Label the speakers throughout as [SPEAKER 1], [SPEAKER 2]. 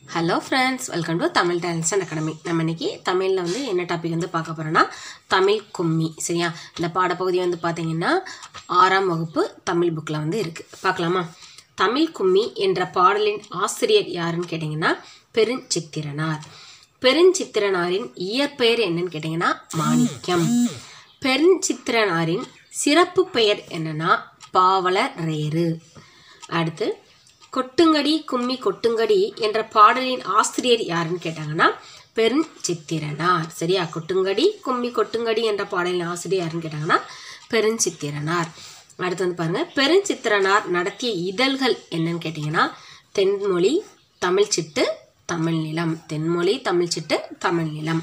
[SPEAKER 1] hello friends welcome to Tamil talents and academy நம்ம இன்னைக்கு தமிழில் வந்து என்ன டாபிக் வந்து பார்க்க போகிறோன்னா தமிழ் கும்மி சரியா இந்த பாடப்பகுதி வந்து பார்த்தீங்கன்னா ஆறாம் வகுப்பு தமிழ் புக்கில் வந்து இருக்குது பார்க்கலாமா தமிழ் கும்மி என்ற பாடலின் ஆசிரியர் யாருன்னு கேட்டிங்கன்னா பெருஞ்சித்திரனார் பெருஞ்சித்திரனாரின் இயற்பெயர் என்னன்னு கேட்டிங்கன்னா மாணிக்கம் பெருஞ்சித்திரனாரின் சிறப்பு பெயர் என்னன்னா பாவலரேறு அடுத்து கொட்டுங்கடி கும்மி கொட்டுங்கடி என்ற பாடலின் ஆசிரியர் யாருன்னு கேட்டாங்கன்னா பெருஞ்சித்திரனார் சரியா கொட்டுங்கடி கும்மி கொட்டுங்கடி என்ற பாடலின் ஆசிரியர் யாருன்னு கேட்டாங்கன்னா பெருஞ்சித்திரனார் அடுத்து வந்து பாருங்க பெருஞ்சித்திரனார் நடத்திய இதழ்கள் என்னன்னு கேட்டிங்கன்னா தென்மொழி தமிழ்ச்சிட்டு தமிழ் நிலம் தென்மொழி தமிழ்ச்சிட்டு தமிழ் நிலம்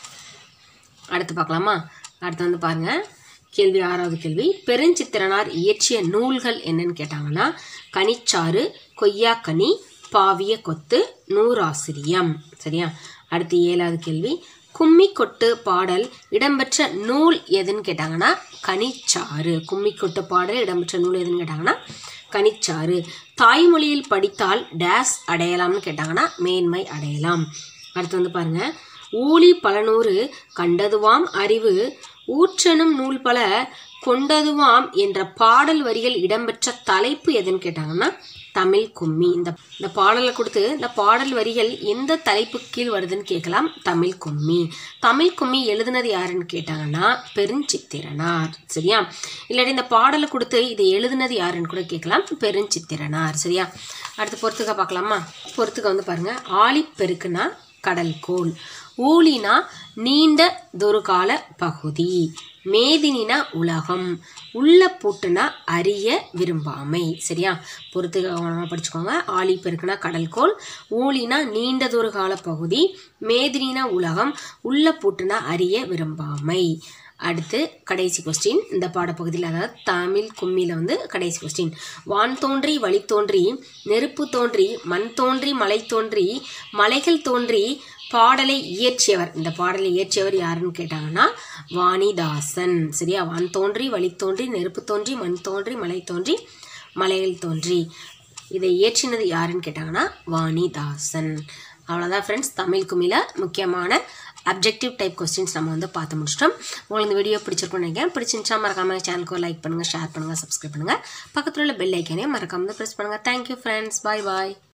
[SPEAKER 1] அடுத்து பார்க்கலாமா அடுத்து வந்து பாருங்க கேள்வி ஆறாவது கேள்வி பெருஞ்சித்திரனார் இயற்றிய நூல்கள் என்னன்னு கேட்டாங்கன்னா கனிச்சாறு கொய்யாக்கனி பாவிய கொத்து நூறாசிரியம் சரியா அடுத்து ஏழாவது கேள்வி கும்மி கொட்டு பாடல் இடம்பெற்ற நூல் எதுன்னு கேட்டாங்கன்னா கனிச்சாறு கும்மி கொட்டு பாடல் இடம்பெற்ற நூல் எதுன்னு கேட்டாங்கன்னா கனிச்சாறு தாய்மொழியில் படித்தால் டேஸ் அடையலாம்னு கேட்டாங்கன்னா மேன்மை அடையலாம் அடுத்து வந்து பாருங்க ஊழி பலநூறு கண்டதுவாம் அறிவு ஊற்றனும் நூல் பல கொண்டதுவாம் என்ற பாடல் வரிகள் இடம்பெற்ற தலைப்பு எதுன்னு கேட்டாங்கன்னா தமிழ் கும்மி இந்த இந்த பாடலை கொடுத்து இந்த பாடல் வரிகள் எந்த தலைப்பு கீழ் வருதுன்னு கேட்கலாம் தமிழ் கும்மி தமிழ் கும்மி எழுதுனது யாருன்னு கேட்டாங்கன்னா பெருஞ்சித்திரனார் சரியா இல்லாட்டி இந்த பாடலை கொடுத்து இதை எழுதுனது யாருன்னு கூட கேட்கலாம் பெருஞ்சித்திரனார் சரியா அடுத்து பொறுத்துக்க பார்க்கலாமா பொறுத்துக்க வந்து பாருங்க ஆழிப்பெருக்குனா கடல்கோள் ஊழினா நீண்ட தொருகால பகுதி மேதினினா உலகம் உள்ள பூட்டுனா அறிய விரும்பாமை சரியா பொறுத்து கவனமாக படிச்சுக்கோங்க ஆழி பெருக்குனா கடல்கோள் ஊழினா நீண்டதொரு கால பகுதி மேதினினா உலகம் உள்ள பூட்டுனா அறிய விரும்பாமை அடுத்து கடைசி கொஸ்டின் இந்த பாடப்பகுதியில் அதாவது தமிழ் கும்மியில் வந்து கடைசி கொஸ்டின் வான் தோன்றி வழி தோன்றி நெருப்பு தோன்றி மண் தோன்றி மலை தோன்றி மலைகள் தோன்றி பாடலை இயற்றியவர் இந்த பாடலை இயற்றியவர் யாருன்னு கேட்டாங்கன்னா வாணிதாசன் சரியா வான் தோன்றி வழி தோன்றி நெருப்பு தோன்றி மண் தோன்றி மலை தோன்றி மலைகள் தோன்றி இதை இயற்றினது யாருன்னு கேட்டாங்கன்னா வாணிதாசன் அவ்வளோதான் ஃப்ரெண்ட்ஸ் தமிழ் குமில முக்கியமான அப்ஜெக்டிவ் டைப் கொஸ்டின்ஸ் நம்ம வந்து பார்த்து முடிச்சிட்டோம் உங்களுக்கு இந்த வீடியோ பிடிச்சிருக்கும்னு நினைக்கிறேன் பிடிச்சிருந்துச்சா மறக்காம சேனலுக்கு லைக் பண்ணுங்கள் ஷேர் பண்ணுங்கள் சப்ஸ்கிரைப் பண்ணுங்கள் பக்கத்தில் உள்ள பெல் ஐக்கானே மறக்காம ப்ரெஸ் பண்ணுங்கள் தேங்க்யூ ஃப்ரெண்ட்ஸ் பாய் பாய்